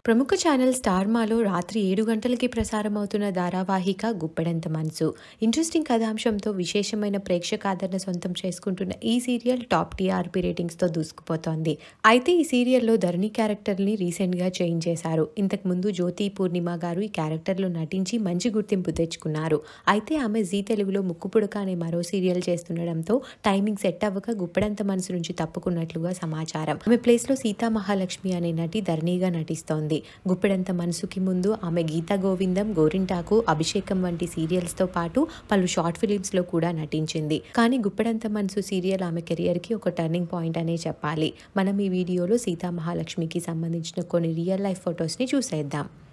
ప్రముఖ channel star మాలో రాత్రి ఏడు గంటలకి ప్రసారమవుతున్న ధారావాహిక గుప్పెడంత మనసు ఇంట్రెస్టింగ్ కథాంశంతో విశేషమైన ప్రేక్షకాదరణ సొంతం చేసుకుంటున్న ఈ సీరియల్ టాప్ టీఆర్పీ రేటింగ్స్తో దూసుకుపోతోంది అయితే ఈ సీరియల్లో ధరణి క్యారెక్టర్ని రీసెంట్గా చేంజ్ చేశారు ఇంతకుముందు జ్యోతి పూర్ణిమ గారు ఈ క్యారెక్టర్లో నటించి మంచి గుర్తింపు తెచ్చుకున్నారు అయితే ఆమె జీ తెలుగులో ముక్కుపుడక అనే మరో సీరియల్ చేస్తుండడంతో టైమింగ్ సెట్ అవ్వక గుప్పెడంత మనసు నుంచి తప్పుకున్నట్లుగా సమాచారం ఆమె ప్లేస్లో సీతా మహాలక్ష్మి అనే నటి ధరణిగా నటిస్తోంది గుప్పెడంత మనసుకి ముందు ఆమె గీతా గోవిందం గోరింటాకు అభిషేకం వంటి సీరియల్స్తో పాటు పలు షార్ట్ ఫిలిమ్స్లో కూడా నటించింది కానీ గుప్పెడంత మనసు సీరియల్ ఆమె కెరియర్కి ఒక టర్నింగ్ పాయింట్ అనే చెప్పాలి మనం ఈ వీడియోలో సీతా మహాలక్ష్మికి సంబంధించిన కొన్ని రియల్ లైఫ్ ఫొటోస్ని చూసేద్దాం